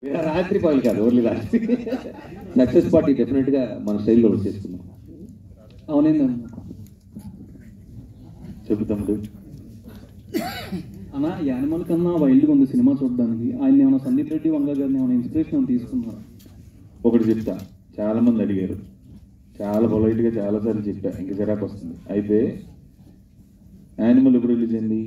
రాత్రి పాలు కాదు ఓన్లీ రాత్రి సక్సెస్ పార్టీ డెఫినెట్ గా మన స్టైల్లో వచ్చేసుకున్నాం అవునండి అన్న చెప్పు తమ్ముడు అన్న యానిమల్ కన్నా వైల్డ్గా ఉంది సినిమా చూడడానికి ఆయన ఏమైనా సందీప్ రెడ్డి వంగ గారిని ఏమైనా ఇన్స్పిరేషన్ తీసుకున్నారు ఒకటి చెప్తా చాలా మంది అడిగారు చాలా పొలైట్ గా చాలా సార్లు చెప్పా ఇంక చిరాకు వస్తుంది అయితే యానిమల్ ఎప్పుడు రిలీజ్ అయింది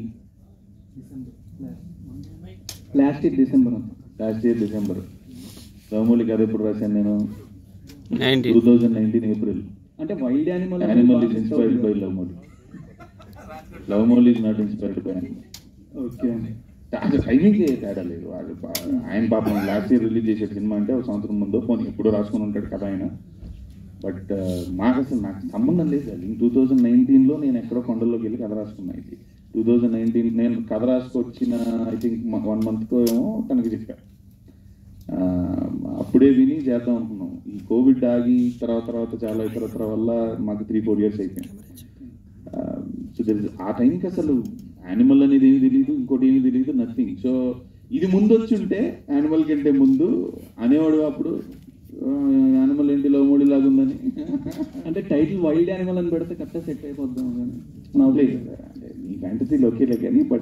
లాస్ట్ ఇయర్ డిసెంబర్ అన్న లాస్ట్ ఇయర్ డిసెంబర్ లవమూలి కథ ఎప్పుడు రాశాను నేను nineteen two thousand nineteen April అంటే wild animal Animal is inspired by love Mouli love Mouli is not inspired by Animal okay అండి అసలు టైమింగ్ తేడా లేదు వాళ్ళు పా- ఆయన పాపం లాస్ట్ ఇయర్ రిలీజ్ చేసే సినిమా అంటే ఒక సంవత్సరం ముందు పోనీ ఎప్పుడో రాసుకుని ఉంటాడు కదా ఆయన బట్ మాకు అసలు నాకు సంబంధం లేదు అది టూ థౌజండ్ నైన్టీన్లో నేను ఎక్కడో కొండల్లోకి వెళ్ళి కథ రాసుకున్నా ఇది టూ థౌజండ్ నైన్టీన్ నేను కథ రాసుకొచ్చిన ఐ థింక్ వన్ మంత్కో ఏమో తనకి చెప్పా ఆ, అప్పుడే విని చేద్దాం అనుకున్నాం ఈ కోవిడ్ ఆగి తర్వాత తర్వాత చాలా ఇతరత్ర వల్ల మాకు త్రీ ఫోర్ ఇయర్స్ అయిపోయింది సో దర్ ఆ టైంకి అసలు యానిమల్ అనేది ఏమి తెలియదు ఇంకోటి ఏమి తెలియదు నథింగ్ సో ఇది ముందు వచ్చి ఉంటే యానిమల్ కంటే ముందు అనేవాడు అప్పుడు యానిమల్ ఏంటి లవ్ మోడీ లాగా ఉందని అంటే టైటిల్ వైల్డ్ యానిమల్ అని పెడితే కరెక్ట్గా సెట్ అయిపోద్దాం కానీ నా లేదు. ఉద్దేశం. అంటే నీ ఫ్యాంటసీలో ఒకేలే కానీ బట్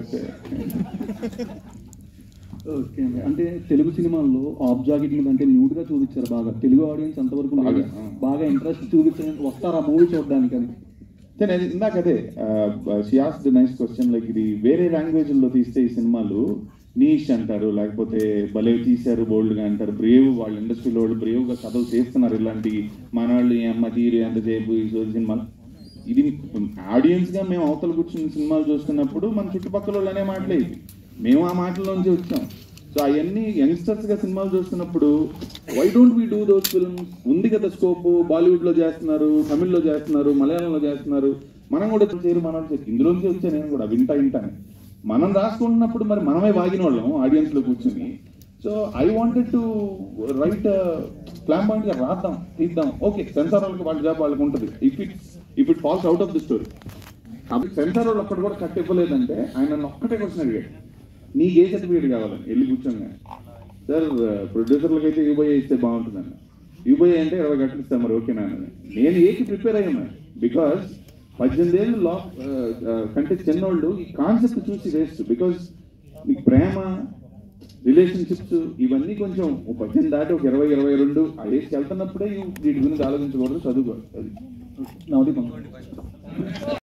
ఓకే అండి అంటే తెలుగు సినిమాల్లో ఆబ్జాకెట్ మీద అంటే న్యూడ్ గా చూపించారు బాగా తెలుగు ఆడియన్స్ అంతవరకు బాగా, లేదు. ఆ. బాగా ఇంట్రెస్ట్ చూపించడానికి వస్తారు ఆ మూవీ చూడడానికి అని then అది ఇందాక అదే she has the nice question like ఇది వేరే లాంగ్వేజ్ లో తీస్తే ఈ సినిమాలు నీష్ అంటారు లేకపోతే భలే తీశారు బోల్డ్ గా అంటారు బ్రేవ్ వాళ్ళ ఇండస్ట్రీలో వాళ్ళు బ్రేవ్ గా కథలు చేస్తున్నారు ఇలాంటి మన వాళ్ళు ఈ అమ్మ తీరు ఎంతసేపు ఈ సోది సినిమాలు ఇది ఆడియన్స్ గా మేము అవతల కూర్చుని సినిమాలు చూస్తున్నప్పుడు మన చుట్టుపక్కల వాళ్ళు అనే మాటలే ఇవి మేము ఆ మాటల్లోంచి వచ్చాం సో అవన్నీ యంగ్స్టర్స్ గా సినిమాలు చూస్తున్నప్పుడు why don't we do those films ఉంది కదా స్కోప్ బాలీవుడ్ లో చేస్తున్నారు తమిళ్లో చేస్తున్నారు మలయాళంలో చేస్తున్నారు మనం కూడా చేయరు మనం ఇందులోంచి వచ్చా నేను కూడా వింటా వింటాను మనం రాసుకుంటున్నప్పుడు మరి మనమే వాగిన వాళ్ళం ఆడియన్స్ లో కూర్చుని so I wanted to write plan point గా రాద్దాం తీద్దాం ఓకే సెన్సార్ వాళ్ళకి వాళ్ళ జాబ్ వాళ్ళకి ఉంటుంది if it if it falls out of the story కాబట్టి సెన్సార్ వాళ్ళు ఒక్కటి కూడా కట్ ఇవ్వలేదంటే ఆయన నన్ను ఒక్కటే క్వశ్చన్ అడిగాడు నీకు ఏ సర్టిఫికేట్ కావాలని వెళ్ళి కూర్చోండి సార్ ప్రొడ్యూసర్లకు అయితే యూబై ఇస్తే బాగుంటుందండి యూబై అంటే ఇరవై గంటలు ఇస్తాను మరి ఓకేనా అని నేను ఏకి ప్రిపేర్ అయ్యి ఉన్నాను బికాస్ పద్దెనిమిది ఏళ్ళు లా ఆ, ఆ, కంటే చిన్నోళ్ళు ఈ కాన్సెప్ట్ చూసి వేస్ట్ బికాస్ నీకు ప్రేమ రిలేషన్షిప్స్ ఇవన్నీ కొంచెం ఒక పద్దెనిమిది దాటి ఒక ఇరవై ఇరవై రెండు ఆ ఏజ్కి వెళ్తున్నప్పుడే ఈ- వీటి గురించి ఆలోచించకూడదు చదువుకోవాలి అది నవదీప్ అన్న